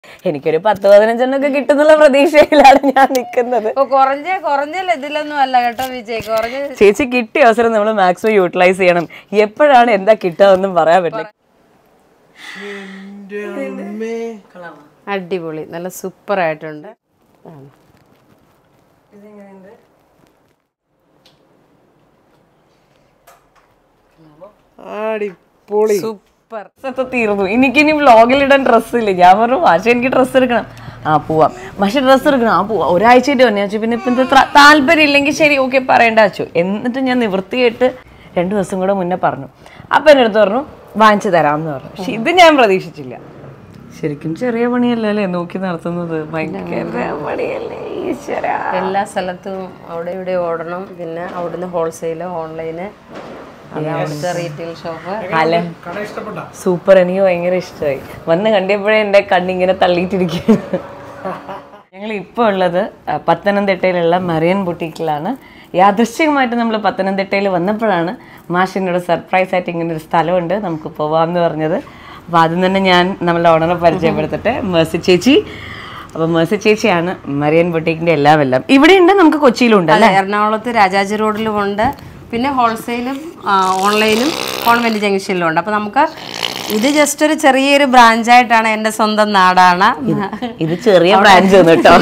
എനിക്കൊരു പത്ത് പതിനഞ്ചെണ്ണൊക്കെ കിട്ടുന്നുള്ള പ്രതീക്ഷയിലാണ് ഞാൻ നിൽക്കുന്നത് ഇപ്പൊ കുറഞ്ഞ കുറഞ്ഞ ഇതിലൊന്നും അല്ല കേട്ടോ വിജയ് കുറഞ്ഞ ചേച്ചി കിട്ടിയ അവസരം നമ്മൾ മാക്സിമം യൂട്ടിലൈസ് ചെയ്യണം എപ്പോഴാണ് എന്താ കിട്ടുക എന്നും പറയാൻ പറ്റില്ല അടിപൊളി നല്ല സൂപ്പർ ആയിട്ടുണ്ട് ആണ്. അടിപൊളി സൂപ്പർ ഡ്രസ്സൊക്കെ തീർന്നു എനിക്കിനി വ്ളോഗിലിടാൻ ഡ്രസ്സ് ഇല്ല ഞാൻ പറഞ്ഞു മാഷ എനിക്ക് ഡ്രസ്സ് എടുക്കണം ആ പോവാം മാഷ ഡ്രസ്സ് എടുക്കണം ആ പോവാം ഒരാഴ്ചയായിട്ട് വന്നു വെച്ചു പിന്നെ ഇപ്പം എന്താ താല്പര്യം ഇല്ലെങ്കിൽ ശരി ഓക്കെ പറയണ്ട വെച്ചു എന്നിട്ട് ഞാൻ നിവൃത്തിയായിട്ട് രണ്ടു ദിവസം കൂടെ മുന്നേ പറഞ്ഞു അപ്പം എൻ്റെ അടുത്ത് പറഞ്ഞു വാങ്ങിച്ചു തരാമെന്ന് പറഞ്ഞു പക്ഷെ ഇത് ഞാൻ പ്രതീക്ഷിച്ചില്ല ശരിക്കും ചെറിയ പണിയല്ലേ അല്ലേ നോക്കി നടത്തുന്നത് ഭയങ്കര പണിയല്ലേ ഈശ്വര എല്ലാ സ്ഥലത്തും അവിടെ ഇവിടെ ഓടണം പിന്നെ അവിടുന്ന് ഹോൾസെയില് ഓൺലൈന് അത് അവിടുത്തെ റീറ്റെയിൽ ഷോപ്പ് അല്ല കട ഇഷ്ടപ്പെട്ട സൂപ്പർ എനിക്ക് ഭയങ്കര ഇഷ്ടമായി വന്ന് കണ്ടപ്പോഴേ എൻ്റെ കണ്ണിങ്ങനെ തള്ളിയിട്ടിരിക്കുന്നു ഞങ്ങൾ ഇപ്പോൾ ഉള്ളത് ആ, പത്തനംതിട്ടയിലുള്ള മറിയൻ ബുട്ടീക്കിലാണ് യാദൃശ്ചികമായിട്ട് നമ്മൾ പത്തനംതിട്ടയിൽ വന്നപ്പോഴാണ് മാഷിനോട് സർപ്രൈസ് ആയിട്ട് ഇങ്ങനെ ഒരു സ്ഥലമുണ്ട് നമുക്ക് പോവാമെന്ന് പറഞ്ഞത് അപ്പോൾ ആദ്യം തന്നെ ഞാൻ നമ്മളുടെ ഓണറെ പരിചയപ്പെടുത്തട്ടെ മേഴ്സി ചേച്ചി അപ്പോൾ മേഴ്സി ചേച്ചിയാണ് മറിയൻ ബുട്ടീക്കിൻ്റെ എല്ലാം എല്ലാം ഇവിടെ ഉണ്ട് നമുക്ക് കൊച്ചിയിലും ഉണ്ട് അല്ല എറണാകുളത്ത് രാജാജി റോഡിലും ഉണ്ട് പിന്നെ ഹോൾസെയിലും ഓൺലൈനും കോൺവെന്റ് ജംഗ്ഷനിലും ഉണ്ട് അപ്പൊ നമുക്ക് ഇത് ജസ്റ്റ് ഒരു ചെറിയൊരു ബ്രാഞ്ചായിട്ടാണ് എൻ്റെ സ്വന്തം നാടാണ് ഇത് ചെറിയ ബ്രാഞ്ച് കേട്ടോ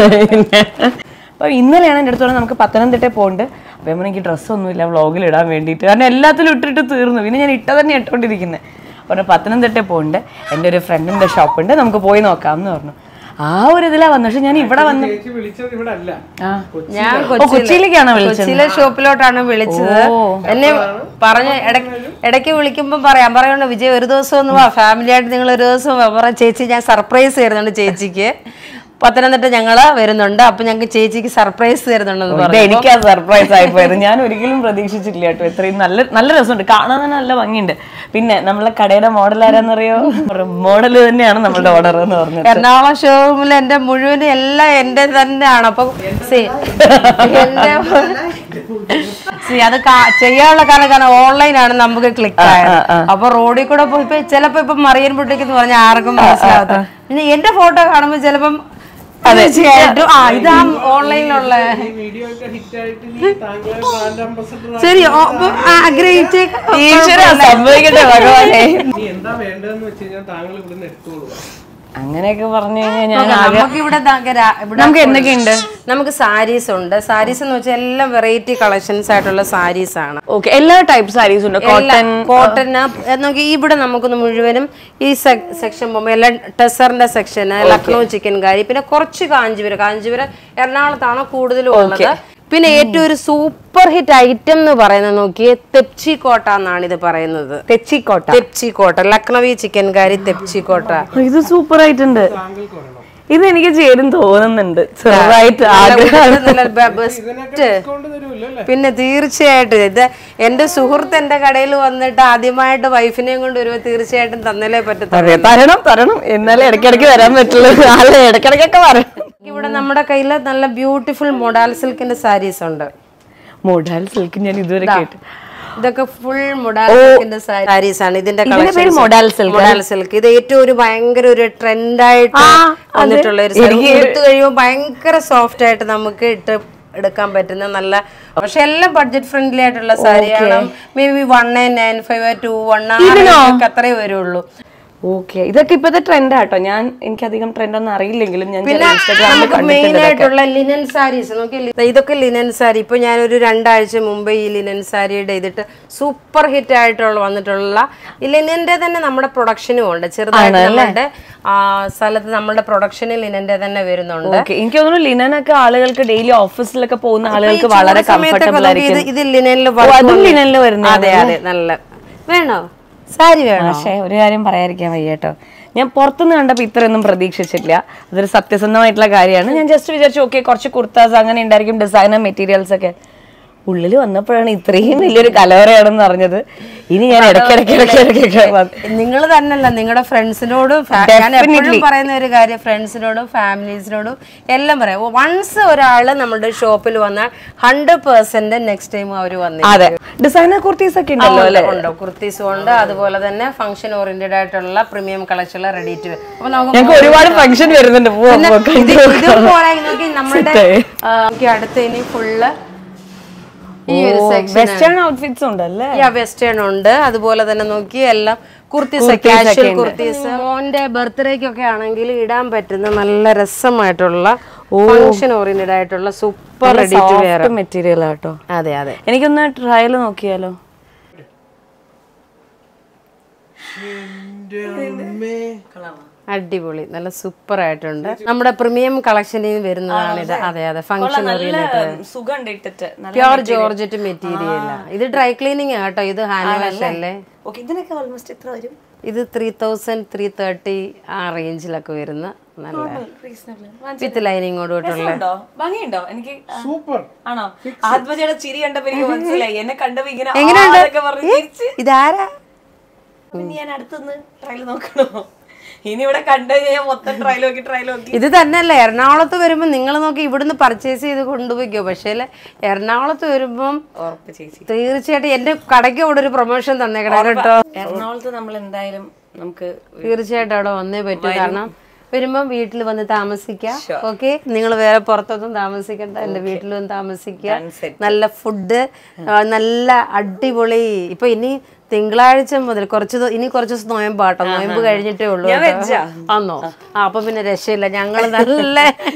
അപ്പൊ ഇന്നലെയാണ് എൻ്റെ അടുത്തോടെ നമുക്ക് പത്തനംതിട്ടയിൽ പോകുന്നുണ്ട് അപ്പൊ ഞാൻ എനിക്ക് ഡ്രസ്സൊന്നുമില്ല വ്ളോഗിൽ ഇടാൻ വേണ്ടിയിട്ട് കാരണം എല്ലാത്തിലും ഇട്ടിട്ട് തീർന്നു പിന്നെ ഞാൻ ഇട്ട തന്നെ ഇട്ടോണ്ടിരിക്കുന്നത് പറഞ്ഞു പത്തനംതിട്ടയിൽ പോകുന്നുണ്ട് എൻ്റെ ഒരു ഫ്രണ്ടിൻ്റെ ഷോപ്പുണ്ട് നമുക്ക് പോയി നോക്കാം എന്ന് പറഞ്ഞു ആ ഒരു ഇതിലാണ് വന്നത് പക്ഷെ ഞാൻ ഇവിടെ വന്ന് ചേച്ചി വിളിച്ചത് ഇവിടെ അല്ല ആ ഞാൻ ഓ, കൊച്ചിയിലേക്കാണോ വിളിച്ചത് കൊച്ചിയിലെ ഷോപ്പിലോട്ടാണ് വിളിച്ചത് എന്നെ പറഞ്ഞ് ഇടയ്ക്ക് ഇടയ്ക്ക് വിളിക്കുമ്പോൾ പറയാം പറയണ്ട വിജയ് ഒരു ദിവസം ഒന്ന് വാ ഫാമിലി ആയിട്ട് നിങ്ങൾ ഒരു ദിവസം വാ. പറ ചേച്ചി ഞാൻ സർപ്രൈസ് തരുന്നുണ്ട് ചേച്ചിക്ക് പത്തനംതിട്ട ഞങ്ങള് വരുന്നുണ്ട് അപ്പൊ ഞങ്ങൾക്ക് ചേച്ചിക്ക് സർപ്രൈസ് തരുന്നുണ്ടെന്ന് ഇത് പറഞ്ഞു എനിക്കാ സർപ്രൈസ് ആയിപ്പോയത് ഞാൻ ഒരിക്കലും പ്രതീക്ഷിച്ചിട്ടില്ല കേട്ടോ ഇത്രയും നല്ല നല്ല രസമുണ്ട് കാണാൻ തന്നെ നല്ല ഭംഗിയുണ്ട് പിന്നെ നമ്മളെ കടയുടെ മോഡൽ ആരാന്നറിയോ മോഡൽ തന്നെയാണ് നമ്മളുടെ ഓർഡർ എന്ന് പറഞ്ഞത് എറണാകുളം ഷോറൂമിൽ എന്റെ മുഴുവൻ എല്ലാം എന്റെ തന്നെയാണ് അപ്പൊ see, എന്റെ see, അത് കാ- ചെയ്യാനുള്ള കാരണം കാരണം ഓൺലൈനാണ് നമുക്ക് ക്ലിക്ക് ആയത് അപ്പൊ റോഡിൽ കൂടെ പോയി ഇപ്പൊ ചിലപ്പോ ഇപ്പൊ മറിയൻ ബുട്ടിക്ക് എന്ന് പറഞ്ഞാൽ ആർക്കും മനസ്സിലാവത്തില്ല പിന്നെ എന്റെ ഫോട്ടോ കാണുമ്പോ ചിലപ്പം തീർച്ചയായിട്ടും ആ ഇതാ ഓൺലൈനിലുള്ള ഈ വീഡിയോ ഒക്കെ ഹിറ്റ് ആയിട്ട് നീ താങ്കളെ ബ്രാൻഡ് അംബാസഡർ ശരി ഓ, അപ്പൊ ആഗ്രഹിച്ചേ ഈശ്വര സംഭവിക്കട്ടെ ഭഗവാനെ നീ എന്താ വേണ്ടതെന്ന് വെച്ച് കഴിഞ്ഞാൽ താങ്കൾ ഇവിടുന്ന് എടുത്തോളൂ അങ്ങനെയൊക്കെ പറഞ്ഞു കഴിഞ്ഞാൽ ഞാൻ ആകെ നമുക്ക് ഇവിടെ ഇവിടെ നമുക്ക് എന്തൊക്കെയുണ്ട് നമുക്ക് സാരീസ് ഉണ്ട് സാരീസ് എന്ന് വെച്ചാൽ എല്ലാം വെറൈറ്റി കളക്ഷൻസ് ആയിട്ടുള്ള സാരീസ് ആണ് ഓക്കെ എല്ലാ ടൈപ്പ് സാരീസ് ഉണ്ട് കോട്ടൺ കോട്ടൺ നോക്കി ഇവിടെ നമുക്കൊന്ന് മുഴുവനും ഈ സെക്ഷൻ പോകുമ്പോൾ എല്ലാം ടെസറിന്റെ സെക്ഷൻ ലക്നൗ ചിക്കൻ കാരി പിന്നെ കുറച്ച് കാഞ്ചീപുരം കാഞ്ചീപുരം എറണാകുളത്താണ് കൂടുതലും ഉള്ളത് പിന്നെ ഏറ്റവും ഒരു സൂപ്പർ ഹിറ്റ് ഐറ്റം എന്ന് പറയുന്നത് നോക്കിയേ തെപ്ചി കോട്ട എന്നാണ് ഇത് പറയുന്നത് തെച്ചിക്കോട്ട തെപ്ചി കോട്ട ലക്നവി ചിക്കൻ കാരി തെപ്ചി കോട്ട ഇത് സൂപ്പർ ആയിട്ടുണ്ട് താങ്കൾക്ക് പറയണം ഇത് എനിക്ക് ചേരും തോന്നുന്നുണ്ട് ചെറുതായിട്ട് ആഗ്രഹം ബെസ്റ്റ് ഡിസ്കൗണ്ട് തരുമല്ലോ അല്ലേ പിന്നെ തീർച്ചയായിട്ടും ഇത് എന്റെ സുഹൃത്ത് എന്റെ കടയിൽ വന്നിട്ട് ആദ്യമായിട്ട് വൈഫിനെയും കൊണ്ട് വരുമ്പോൾ തീർച്ചയായിട്ടും തന്നല്ലേ പറ്റത്തുള്ളൂ അതെ തരണം തരണം എന്നാലേ ഇടയ്ക്കിടയ്ക്ക് വരാൻ പറ്റുള്ളൂ അല്ല ഇടയ്ക്കിടയ്ക്കൊക്കെ വരണം ഇവിടെ നമ്മുടെ കയ്യിൽ നല്ല ബ്യൂട്ടിഫുൾ മൊഡാൽ സിൽക്കിന്റെ സാരീസ് ഉണ്ട് മോഡൽ സിൽക്ക് ഞാൻ ഇതുവരെ കേട്ടു ഇതൊക്കെ ഫുൾ മൊഡാൽ സിൽക്കിന്റെ സാരീസ് ആണ് ഇതിന്റെ ഇതിന്റെ പേര് modal silk. മൊഡാൽ സിൽക്ക് ഇത് ഏറ്റവും ഒരു ഭയങ്കര ഒരു ട്രെൻഡായിട്ട് ആ, അതെ. വന്നിട്ടുള്ള ഒരു സാരി എടുത്തു കഴിയുമ്പോൾ ഭയങ്കര സോഫ്റ്റ് ആയിട്ട് നമുക്ക് ഇട്ട് എടുക്കാൻ പറ്റുന്ന നല്ല പക്ഷെ എല്ലാം ബഡ്ജറ്റ് ഫ്രണ്ട്ലി ആയിട്ടുള്ള സാരിയാണ് maybe one nine five two one അത്രേ വരുള്ളൂ ഓക്കെ ഇതൊക്കെ ഇപ്പത്തെ ട്രെൻഡ് ആട്ടോ ഞാൻ എനിക്ക് അധികം ട്രെൻഡ് ഒന്നും അറിയില്ലെങ്കിലും ഞാൻ പിന്നെ ഇൻസ്റ്റാഗ്രാമിൽ നമുക്ക് മെയിൻ കണ്ടിട്ടുണ്ട് ആയിട്ടുള്ള ലിനൻ സാരീസ് നോക്കി ഇതൊക്കെ ലിനൻ സാരി ഇപ്പൊ ഞാനൊരു രണ്ടാഴ്ച മുമ്പ് ഈ ലിനൻ സാരിയുടെ ചെയ്തിട്ട് സൂപ്പർ ഹിറ്റ് ആയിട്ടുള്ള വന്നിട്ടുള്ള ഈ ലിനന്റെ തന്നെ നമ്മുടെ പ്രൊഡക്ഷനും ഉണ്ട് ചെറുതായിട്ട് നമ്മളുടെ ആ സ്ഥലത്ത് നമ്മുടെ പ്രൊഡക്ഷനിൽ ലിനന്റെ തന്നെ വരുന്നുണ്ട് ഓക്കെ എനിക്ക് തോന്നുന്നു ലിനനൊക്കെ ആളുകൾക്ക് ഡെയിലി ഓഫീസിലൊക്കെ പോകുന്ന ആളുകൾക്ക് ഈ വളരെ ചൂട് സമയത്തൊക്കെ കംഫർട്ടബിൾ നമുക്ക് ഇത് ആയിരിക്കും ഇത് ലിനനിൽ ഓ, അതും ലിനനിൽ വരുന്നതാണ് അതെ അതെ നല്ല വേണോ സാരി വേണോ പക്ഷേ ഒരു കാര്യം പറയാതിരിക്കാൻ വയ്യ കേട്ടോ ഞാൻ പുറത്തുനിന്ന് കണ്ടപ്പോൾ ഇത്രയൊന്നും പ്രതീക്ഷിച്ചിട്ടില്ല അതൊരു സത്യസന്ധമായിട്ടുള്ള കാര്യമാണ് ഞാൻ ജസ്റ്റ് വിചാരിച്ചു ഓക്കെ കുറച്ച് കുർത്താസ് അങ്ങനെ ഉണ്ടായിരിക്കും ഡിസൈനർ മെറ്റീരിയൽസ് ഒക്കെ ഉള്ളിൽ വന്നപ്പോഴാണ് ഇത്രയും വലിയൊരു കലവറയാണെന്ന് അറിഞ്ഞത് ഇനി ഞാൻ ഇടയ്ക്കിടയ്ക്ക് ഇടയ്ക്കിടയ്ക്ക് നിങ്ങൾ തന്നെയല്ല നിങ്ങളുടെ ഫ്രണ്ട്സിനോടും ഫാ- ഞാൻ എപ്പോഴും പറയുന്ന ഒരു കാര്യം ഫ്രണ്ട്സിനോടും ഫാമിലീസിനോടും എല്ലാം പറയാം വൺസ് ഒരാള് നമ്മുടെ ഷോപ്പിൽ വന്നാൽ ഹൺഡ്രഡ് പെർസെന്റ് നെക്സ്റ്റ് ടൈം അവർ വന്നു അതെ ഡിസൈനർ കുർത്തീസ് ഒക്കെ ഉണ്ടല്ലോ അല്ലേ ഉണ്ട് കുർത്തീസും ഉണ്ട് അതുപോലെ തന്നെ ഫംഗ്ഷൻ ഓറിയന്റഡ് ആയിട്ടുള്ള പ്രീമിയം കളക്ഷൻ റെഡി ടു അപ്പൊ നമുക്ക് ഞങ്ങൾക്ക് ഒരുപാട് ഫംഗ്ഷൻ വരുന്നുണ്ട് പോവാം, പിന്നെ പോവാം, ഇത് കണ്ടു ഇത് നോക്കാം. പോലെ നോക്കി നമ്മുടെ സെറ്റായി. ആ, നമുക്ക് അടുത്ത് ഇനി ഫുള്ള് ഈ ഒരു സെക്ഷൻ വെസ്റ്റേൺ ഔട്ട്ഫിറ്റ്സ് ഉണ്ടല്ലേ വെസ്റ്റേൺ ഉണ്ട് അതുപോലെ തന്നെ നോക്കി എല്ലാം കുർത്തീസ് കാഷ്വൽ കുർത്തീസ് മോന്റെ ബർത്ത്ഡേക്കൊക്കെ ആണെങ്കിൽ ഇടാൻ പറ്റുന്ന നല്ല രസമായിട്ടുള്ള ഫംഗ്ഷൻ ഓറിയന്റഡ് ആയിട്ടുള്ള super ready to wear material ആട്ടോ അതെ അതെ എനിക്കൊന്ന് ട്രയൽ നോക്കിയാലോ അടിപൊളി നല്ല സൂപ്പർ ആയിട്ടുണ്ട് നമ്മുടെ പ്രീമിയം കളക്ഷനിൽ വരുന്നതാണ് ഇത് അതെ അതെ ഫംഗ്ഷൻ ഓറിയന്റഡ് സുഖം ഇട്ടിട്ട് പ്യോർ ജോർജറ്റ് മെറ്റീരിയൽ ഇത് ഡ്രൈ ക്ലീനിങ് ആട്ടോ ഇത് ഹാൻഡ് വാഷ് അല്ലേ ഓക്കെ ഇതിനൊക്കെ ഓൾമോസ്റ്റ് എത്ര വരും ഇത് ത്രീ തൗസൻഡ് ത്രീ തേർട്ടി ആ റേഞ്ചിലൊക്കെ വരുന്ന നല്ല വിത്ത് ലൈനിങ്ങോട് കൂട്ടുള്ള ഉണ്ടോ ഭംഗിയുണ്ടോ എനിക്ക് സൂപ്പർ ആണോ ആത്മജയുടെ ചിരി കണ്ടപ്പോ എനിക്ക് മനസ്സിലായി എന്നെ കണ്ടപ്പോ ഇങ്ങനെ എങ്ങനെയുണ്ട്? ആന്നൊക്കെ പറഞ്ഞ് ചിരിച്ച്. ഇതാരാ പിന്നെ ഞാൻ അടുത്തുനിന്ന് ട്രയൽ നോക്കണോ ഇനി ഇവിടെ കണ്ടു കഴിഞ്ഞാൽ മൊത്തം ട്രയൽ നോക്കി ട്രയൽ നോക്കി ഇത് തന്നെയല്ല എറണാകുളത്ത് വരുമ്പോൾ നിങ്ങൾ നോക്കി ഇവിടുന്ന് പർച്ചേസ് ചെയ്ത് കൊണ്ടുപോയിക്കോ പക്ഷേ എറണാകുളത്ത് വരുമ്പം ഉറപ്പ് ചേച്ചി തീർച്ചയായിട്ടും എന്റെ കടയ്ക്ക് ഇവിടെ ഒരു പ്രൊമോഷൻ തന്നേക്കണം കേട്ടോ എറണാകുളത്ത് നമ്മൾ എന്തായാലും നമുക്ക് തീർച്ചയായിട്ടും അവിടെ വന്നേ പറ്റൂ കാരണം വരുമ്പം വീട്ടിൽ വന്ന് താമസിക്കാം ഓക്കെ നിങ്ങൾ വേറെ പുറത്തൊന്നും താമസിക്കണ്ട എന്റെ വീട്ടിൽ വന്ന് താമസിക്കാം നല്ല ഫുഡ് നല്ല അടിപൊളി ഇപ്പൊ ഇനി തിങ്കളാഴ്ച മുതൽ കുറച്ച് ദി- ഇനി കുറച്ച് ദിവസം നോയമ്പാട്ടോ നോയമ്പ് കഴിഞ്ഞിട്ടേ ഉള്ളൂ കേട്ടോ. ആന്നോ ആ അപ്പൊ പിന്നെ രക്ഷയില്ല ഞങ്ങൾ നല്ല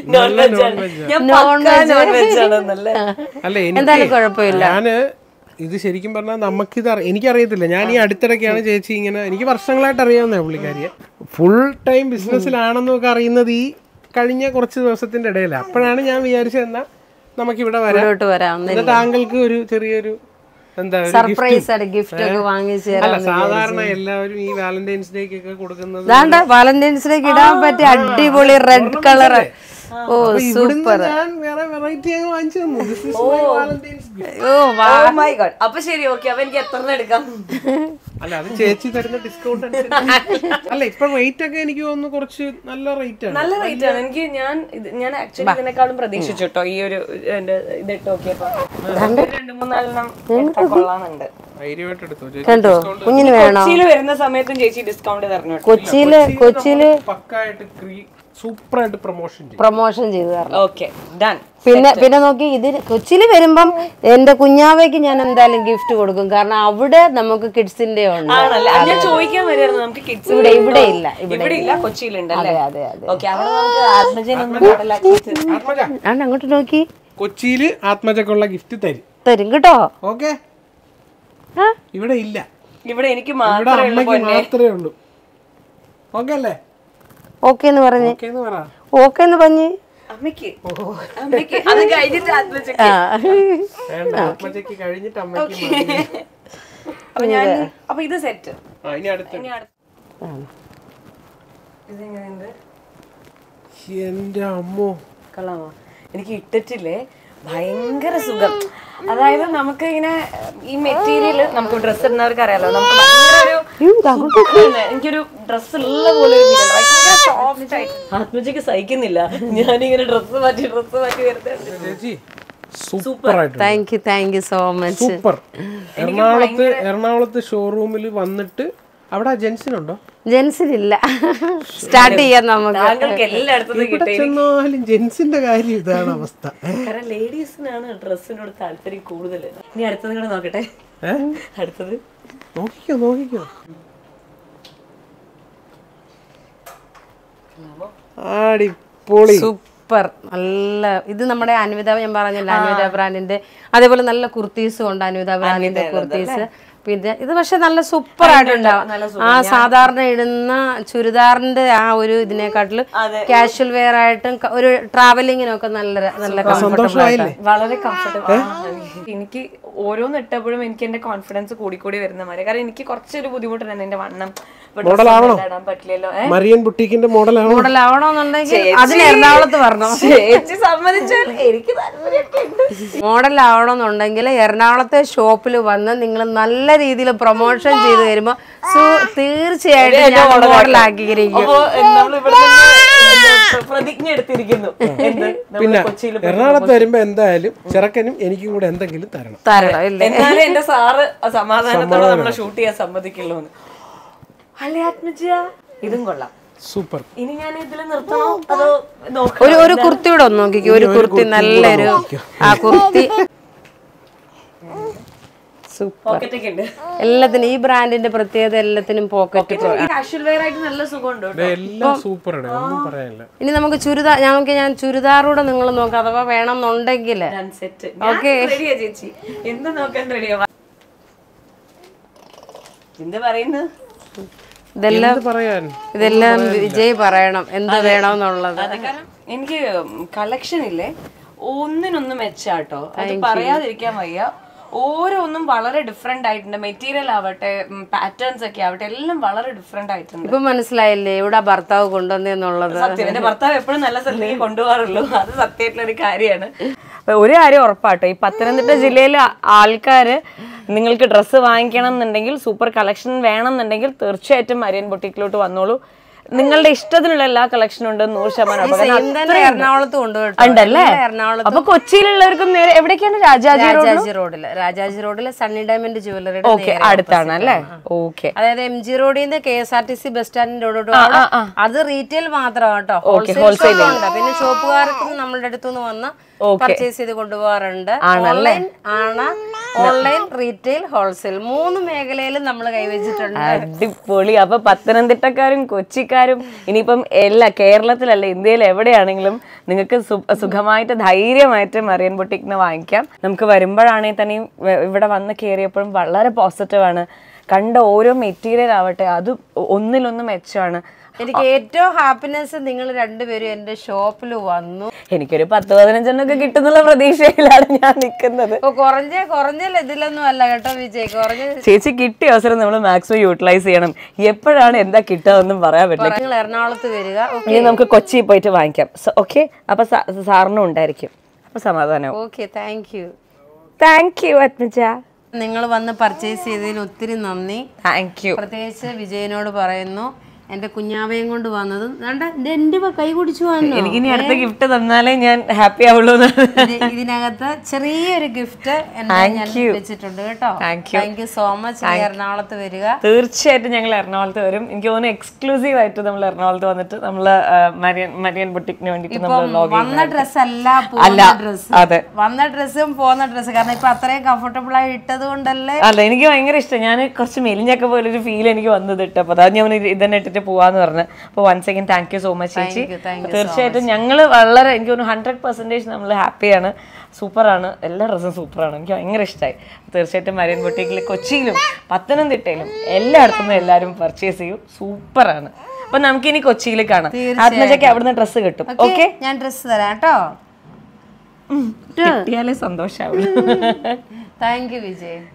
ഞാൻ നോൺ പക്കാ non veg ആണ് നല്ല അല്ല എന്തായാലും എനിക്ക് കുഴപ്പമില്ല ഞാന് ഇത് ശരിക്കും പറഞ്ഞാൽ നമുക്കിത് അറി- എനിക്കറിയത്തില്ല ഞാൻ ഈ അടുത്തിടയ്ക്കാണ് ചേച്ചി ഇങ്ങനെ എനിക്ക് വർഷങ്ങളായിട്ട് അറിയാവുന്ന പുള്ളിക്കാരിയെ ഫുൾ ടൈം ബിസിനസ്സിലാണെന്നൊക്കെ അറിയുന്നത് ഈ കഴിഞ്ഞ കുറച്ച് ദിവസത്തിന്റെ ഇടയിലാണ് അപ്പോഴാണ് ഞാൻ വിചാരിച്ചത് എന്നാ നമുക്കിവിടെ വരാം ഇങ്ങോട്ട് വരാം എന്നിട്ട് താങ്കൾക്ക് ഒരു ചെറിയൊരു എന്താ ഒരു സർപ്രൈസ് ആയിട്ട് ഗിഫ്റ്റ് ഒക്കെ വാങ്ങിച്ചു തരാം അല്ല സാധാരണ എല്ലാവരും ഈ വാലന്റൈൻസ് ഡേക്ക് ഒക്കെ കൊടുക്കുന്നത് ദാണ്ട വാലന്റൈൻസ് ഡേക്ക് ഇടാൻ പറ്റിയ അടിപൊളി റെഡ് കളർ ഓ അപ്പൊ ഇവിടുന്ന് ഞാൻ വേറെ വെറൈറ്റി അങ്ങ് വാങ്ങിച്ചു തന്നു This is my Valentine's gift. ഓ വാ Oh my God. അപ്പൊ ശരി ഓക്കെ അപ്പൊ എനിക്ക് എത്ര എടുക്കാം അല്ല അത് ചേച്ചി തരുന്ന ഡിസ്കൗണ്ട് അല്ല ഇപ്പൊ റേറ്റ് ഒക്കെ എനിക്ക് തോന്നുന്നു കുറച്ച് നല്ല റേറ്റ് ആണ് നല്ല റേറ്റ് ആണ് എനിക്ക് ഞാൻ ഇത് ഞാൻ ആക്ച്വലി ഇതിനെക്കാളും പ്രതീക്ഷിച്ചു കേട്ടോ ഈ ഒരു എന്റെ ഇതിട്ട് നോക്കിയപ്പോ രണ്ട് മൂന്നാലെണ്ണം എടുത്താൽ കൊള്ളാന്നുണ്ട് ധൈര്യമായിട്ട് എടുത്തു ചേച്ചി കണ്ടോ കുഞ്ഞിന് വേണോ കൊച്ചിയിൽ വരുന്ന സമയത്തും ചേച്ചി ഡിസ്കൗണ്ട് തരണം കേട്ടോ കൊച്ചിയില് കൊച്ചിയില് പക്കായിട്ട് സൂപ്പർ ആയിട്ട് പ്രൊമോഷൻ ചെയ്യും പ്രൊമോഷൻ ചെയ്തു തരണം ഓക്കെ ഡൺ പിന്നെ പിന്നെ നോക്കി ഇതിന് കൊച്ചിയിൽ വരുമ്പം എന്റെ കുഞ്ഞാവയ്ക്ക് ഞാൻ എന്തായാലും ഗിഫ്റ്റ് കൊടുക്കും കാരണം അവിടെ നമുക്ക് കിഡ്സിന്റെ ഉണ്ട് ആണല്ലേ അത് ഞാൻ ചോദിക്കാൻ വരുമായിരുന്നു നമുക്ക് കിഡ്സ് ഇവിടെ ഇവിടെ ഇല്ല ഇവിടെ ഇല്ല കൊച്ചിയിലുണ്ടല്ലേ അതെ അതെ അതെ ഓക്കെ അവിടെ നമുക്ക് ആത്മജനൊന്നും കടലാക്കിയിട്ട് ആത്മജ ആണ് അങ്ങോട്ട് നോക്കി കൊച്ചിയില് ആത്മജക്കുള്ള ഗിഫ്റ്റ് തരും തരും കേട്ടോ ഓക്കെ ആ? ഇവിടെ ഇല്ല ഇവിടെ എനിക്ക് ഇവിടെ മാത്രമേ ഉള്ളൂ അമ്മയ്ക്ക് മാത്രമേ ഉള്ളൂ ഓക്കെ അല്ലേ ഓക്കെ എന്ന് പറഞ്ഞ് ഓക്കെ എന്ന് പറ ഓക്കെ എന്ന് പറഞ്ഞ് അമ്മയ്ക്ക് അമ്മയ്ക്ക് അത് കഴിഞ്ഞിട്ട് ആത്മജക്ക് ആ വേണ്ട ആത്മജയ്ക്ക് കഴിഞ്ഞിട്ട് അമ്മയ്ക്ക് മതി. അപ്പൊ ഞാൻ അപ്പൊ ഇത് സെറ്റ് ആ, ഇനി അടുത്ത ഇനി അടുത്ത ഇതെങ്ങനെയുണ്ട് എന്റെ അമ്മോ കൊള്ളാമോ എനിക്ക് ഇട്ടിട്ടില്ലേ ഭയങ്കര സുഖം അതായത് നമുക്ക് ഇങ്ങനെ ഈ മെറ്റീരിയൽ നമുക്ക് ഡ്രസ്സ് ഇടുന്നവർക്ക് അറിയാലോ നമുക്ക് ഭയങ്കര ഒരു ഇതാണ്. എനിക്കൊരു ഡ്രസ്സ് ഉള്ള പോലെ ഒരു feel. ഭയങ്കര സോഫ്റ്റ് ആയിട്ട് ആത്മജയ്ക്ക് സഹിക്കുന്നില്ല ഞാനിങ്ങനെ ഡ്രസ്സ് മാറ്റി ഡ്രസ്സ് മാറ്റി വരുന്നത് ചേച്ചി സൂപ്പർ ആയിട്ട് thank you thank you so much super എറണാകുളത്ത് എറണാകുളത്ത് ഷോറൂമിൽ വന്നിട്ട് അവിടെ ജെൻസിനുണ്ടോ ജെൻസിനില്ല സ്റ്റാർട്ട് ചെയ്യാം നമുക്ക് താങ്കൾക്ക് എല്ലായിടത്തും ഇവിടെ ചെന്നാലും ജെൻസിന്റെ കാര്യം ഇതാണ് അവസ്ഥ കാരണം ലേഡീസിനാണ് ഡ്രസ്സിനോട് താല്പര്യം കൂടുതൽ ഇനി അടുത്തത് കൂടെ നോക്കട്ടെ ഏ? അടുത്തത് നോക്കിക്കോ നോക്കിക്കോ ആടിപ്പൊളി സൂപ്പർ നല്ല ഇത് നമ്മുടെ അൻവിത ഞാൻ പറഞ്ഞില്ല അൻവിത ബ്രാൻഡിന്റെ അതേപോലെ നല്ല കുർത്തീസും ഉണ്ട് അൻവിത ബ്രാൻഡിന്റെ കുർത്തീസ് പിന്നെ ഇത് പക്ഷെ നല്ല സൂപ്പർ ആയിട്ടുണ്ടാവും ആ സാധാരണ ഇടുന്ന ചുരിദാറിന്റെ ആ ഒരു ഇതിനെക്കാട്ടിലും കാഷ്വൽ വെയർ ആയിട്ടും ക- ഒരു ട്രാവലിങ്ങിനൊക്കെ നല്ല ര- നല്ല കംഫർട്ടബിൾ ആയിട്ട് സന്തോഷമായില്ലേ വളരെ കംഫർട്ടബിൾ എനിക്ക് ഓരോന്ന് ഇട്ടപ്പോഴും എനിക്ക് എന്റെ കോൺഫിഡൻസ് കൂടി കൂടി വരുന്ന മാതിരി കാരണം എനിക്ക് കുറച്ചൊരു ബുദ്ധിമുട്ടുണ്ട് എന്റെ വണ്ണം ഇപ്പൊ dress ഒന്നും ഇടാൻ പറ്റില്ലല്ലോ ഏ? മറിയൻ ബുട്ടീക്കിന്റെ മോഡലാണ് മോഡൽ ആവണമെന്നുണ്ടെങ്കിൽ അതിന് എറണാകുളത്ത് വരണം ചേച്ചി സമ്മതിച്ചാൽ എനിക്ക് താല്പര്യമൊക്കെ ഉണ്ട് മോഡൽ ആവണമെന്നുണ്ടെങ്കിൽ എറണാകുളത്തെ ഷോപ്പിൽ വന്ന് നിങ്ങൾ നല്ല രീതിയിൽ പ്രൊമോഷൻ ചെയ്ത് തരുമ്പോൾ തീർച്ചയായിട്ടും ഞാൻ മോഡൽ ആക്കിയിരിക്കും അപ്പോ നമ്മളിവിടെ പ്രതിജ്ഞ എടുത്തിരിക്കുന്നു എന്ത് നമ്മൾ പിന്നെ കൊച്ചിയിൽ എറണാകുളത്ത് വരുമ്പോ എന്തായാലും ചെറുക്കനും എനിക്കും കൂടെ എന്തെങ്കിലും തരണം തരണം ഇല്ലേ എന്നാലും എന്റെ സാറ് സമാധാനത്തോടെ നമ്മളെ ഷൂട്ട് ചെയ്യാൻ സമ്മതിക്കുള്ളൂ അല്ലേ ആത്മജ ഇതും കൊള്ളാം സൂപ്പർ ഇനി ഞാൻ ഇതിൽ നിർത്തണോ അതോ നോക്കാം ഒരു ഒരു കുർത്തി കൂടെ ഒന്ന് നോക്കിക്കോ ഒരു കുർത്തി നല്ലൊരു ആ കുർത്തി സൂപ്പർ പോക്കറ്റ് ഒക്കെ ഉണ്ട് എല്ലാത്തിനും ഈ ബ്രാൻഡിന്റെ പ്രത്യേകത എല്ലാത്തിനും പോക്കറ്റ് കാഷ്വൽ വെയർ ആയിട്ട് നല്ല സുഖമുണ്ട് കേട്ടോ. എല്ലാം സൂപ്പറാണ് ഒന്നും പറയാനില്ല ഇനി നമുക്ക് ചുരിദാർ ഞങ്ങൾക്ക് ഞാൻ ചുരിദാറൂടെ നിങ്ങൾ നോക്കാം അഥവാ വേണമെന്നുണ്ടെങ്കിൽ ഞാൻ സെറ്റ് റെഡിയാ ചേച്ചി എന്ത് നോക്കാൻ റെഡിയാ എന്ത് പറയുന്നു ഇതെല്ലാം എന്ത് പറയാൻ ഇതെല്ലാം വിജയ് പറയണം എന്ത് വേണമെന്നുള്ളത് അതെ കാരണം എനിക്ക് കളക്ഷൻ ഇല്ലേ ഒന്നിനൊന്നും മെച്ചാട്ടോ അത് പറയാതിരിക്കാൻ വയ്യ ഓരോന്നും വളരെ ഡിഫറെന്റ് ആയിട്ടുണ്ട് മെറ്റീരിയൽ ആവട്ടെ പാറ്റേൺസ് ഒക്കെ ആവട്ടെ എല്ലാം വളരെ ഡിഫറെന്റ് ആയിട്ടുണ്ട് ഇപ്പൊ മനസ്സിലായില്ലേ ഇവിടെ ഭർത്താവ് കൊണ്ടുവന്നെന്നുള്ളത് സത്യം എന്റെ ഭർത്താവ് എപ്പോഴും നല്ല സ്ഥലത്തേക്ക് കൊണ്ടുപോകാറുള്ളൂ അത് സത്യമായിട്ടുള്ള ഒരു കാര്യമാണ് ഒരു കാര്യം ഉറപ്പാട്ടോ ഈ പത്തനംതിട്ട ജില്ലയിലെ ആ- ആൾക്കാര് നിങ്ങൾക്ക് ഡ്രസ്സ് വാങ്ങിക്കണം എന്നുണ്ടെങ്കിൽ സൂപ്പർ കളക്ഷൻ വേണം എന്നുണ്ടെങ്കിൽ തീർച്ചയായിട്ടും മരിയൻ ബൊട്ടിക്കിലോട്ട് വന്നോളൂ നിങ്ങളുടെ ഇഷ്ടത്തിനുള്ള എല്ലാ കളക്ഷനും ഉണ്ട് നൂറ് ശതമാനം ഉറപ്പ്. കാരണം സെയിം തന്നെ എറണാകുളത്ത് കൊണ്ടുപോയിട്ട് ഉണ്ടല്ലേ എറണാകുളത്ത് അപ്പൊ കൊച്ചിയിലുള്ളവർക്കും നേരെ എവിടേക്കാണ് രാജാജി രാജാജി റോഡില് രാജാജി റോഡില് സണ്ണി ഡയമണ്ട് ജുവലറിയുടെ ഓക്കെ അടുത്താണ് അല്ലേ ഓക്കെ അതായത് എം ജി റോഡിൽ നിന്ന് K S R T C bus സ്റ്റാൻഡിന്റെ റോഡോട്ട് അത് റീറ്റെയിൽ മാത്രം കേട്ടോ ഹോൾസെയിൽ ഉണ്ട് പിന്നെ ഷോപ്പുകാർക്കും നമ്മളുടെ അടുത്തുനിന്ന് വന്ന് പർച്ചേസ് ചെയ്ത് കൊണ്ടുപോകാറുണ്ട് ഓൺലൈൻ ആണ് ഓൺലൈൻ റീറ്റെയിൽ ഹോൾസെയിൽ മൂന്ന് മേഖലയിലും നമ്മൾ കൈവച്ചിട്ടുണ്ട് അടിപൊളി അപ്പൊ പത്തനംതിട്ടക്കാരും കൊച്ചിക്കാരും ഇനിയിപ്പം എല്ലാ കേരളത്തിലല്ല ഇന്ത്യയിൽ എവിടെയാണെങ്കിലും നിങ്ങൾക്ക് സു- സുഖമായിട്ട് ധൈര്യമായിട്ട് മറിയൻ ബൊട്ടിക്കിന് വാങ്ങിക്കാം നമുക്ക് വരുമ്പോഴാണെങ്കിൽ തന്നെ ഇവിടെ വന്ന് കയറിയപ്പോഴും വളരെ പോസിറ്റീവാണ് കണ്ട ഓരോ മെറ്റീരിയൽ ആവട്ടെ അത് ഒന്നിലൊന്ന് മെച്ചമാണ് എനിക്ക് ഏറ്റവും ഹാപ്പിനെസ് നിങ്ങൾ രണ്ടുപേരും എന്റെ ഷോപ്പിൽ വന്നു എനിക്കൊരു പത്ത് പതിനഞ്ചെണ്ണൊക്കെ കിട്ടുന്നുള്ള പ്രതീക്ഷയിലാണ് ഞാൻ നിൽക്കുന്നത് ഇപ്പൊ കുറഞ്ഞ കുറഞ്ഞ ഇതിലൊന്നും അല്ല കേട്ടോ വിജയ് കുറഞ്ഞ ചേച്ചി കിട്ടിയ അവസരം നമ്മൾ മാക്സിമം യൂട്ടിലൈസ് ചെയ്യണം എപ്പോഴാണ് എന്താ കിട്ടുക എന്നും പറയാൻ പറ്റില്ല നിങ്ങൾ എറണാകുളത്ത് വരിക ഇനി നമുക്ക് കൊച്ചി പോയിട്ട് വാങ്ങിക്കാം ഓക്കെ അപ്പൊ സാ- സാറിനും ഉണ്ടായിരിക്കും അപ്പൊ സമാധാനം okay thank you thank you Athmaja നിങ്ങൾ വന്ന് പർച്ചേസ് ചെയ്തതിന് ഒത്തിരി നന്ദി താങ്ക് യു പ്രത്യേകിച്ച് വിജയനോട് പറയുന്നു എന്റെ കുഞ്ഞാവയും കൊണ്ട് വന്നതും വേണ്ട ഇത് എന്റെ വ- കൈ കുടിച്ചു വന്നു എനിക്കിനി അടുത്ത ഗിഫ്റ്റ് തന്നാലേ ഞാൻ ഹാപ്പി ആവുള്ളൂ എന്നാണ്. ഇത് ഇതിനകത്ത് ചെറിയൊരു ഗിഫ്റ്റ് എന്റെ ഞാൻ വെച്ചിട്ടുണ്ട് കേട്ടോ Thank you. Thank you so much എറണാകുളത്ത് വരിക തീർച്ചയായിട്ടും ഞങ്ങൾ എറണാകുളത്ത് വരും എനിക്ക് തോന്നുന്നു എക്സ്ക്ലൂസീവ് ആയിട്ട് നമ്മൾ എറണാകുളത്ത് വന്നിട്ട് നമ്മൾ മരിയൻ മരിയൻ ബുട്ടിക്കിന് വേണ്ടിയിട്ട് നമ്മൾ ലോഗ് വന്ന ഡ്രസ് അല്ല പോകുന്ന ഡ്രസ് അതെ വന്ന ഡ്രസ്സും പോകുന്ന ഡ്രസ്സ് കാരണം ഇപ്പൊ അത്രയും കംഫർട്ടബിൾ ആയി ഇട്ടത് കൊണ്ടല്ലേ അല്ല എനിക്ക് ഭയങ്കര ഇഷ്ടം ഞാൻ കുറച്ച് മെലിഞ്ഞൊക്കെ പോലെ ഒരു ഫീൽ എനിക്ക് വന്നത് ഇട്ടപ്പോൾ അതാ ഞാൻ ഇത് ഇതന്നെ ഇട്ടിട്ട് പോവാന്ന് പറഞ്ഞു അപ്പോൾ once again thank you so much ചേച്ചി you, thank you തീർച്ചയായിട്ടും ഞങ്ങൾ വളരെ എനിക്ക് തോന്നുന്നു ഹൺഡ്രഡ് പെർസെൻറ്റേജ് നമ്മൾ ഹാപ്പിയാണ് സൂപ്പറാണ് എല്ലാ ഡ്രസ്സും സൂപ്പറാണ് എനിക്ക് ഭയങ്കര ഇഷ്ടമായി തീർച്ചയായിട്ടും മരിയൻ ബൊട്ടീക്കിൽ കൊച്ചിയിലും പത്തനംതിട്ടയിലും എല്ലായിടത്തും നിന്ന് എല്ലാവരും പർച്ചേസ് ചെയ്യും സൂപ്പറാണ് അപ്പൊ നമുക്കിനി കൊച്ചിയിൽ കാണാം ആത്മജയ്ക്ക് അവിടുന്ന് ഡ്രസ്സ് കിട്ടും ഓക്കെ ഞാൻ ഡ്രസ്സ് തരാം കേട്ടോ കിട്ടിയാലേ സന്തോഷാവുള്ളൂ താങ്ക് യു വിജയ്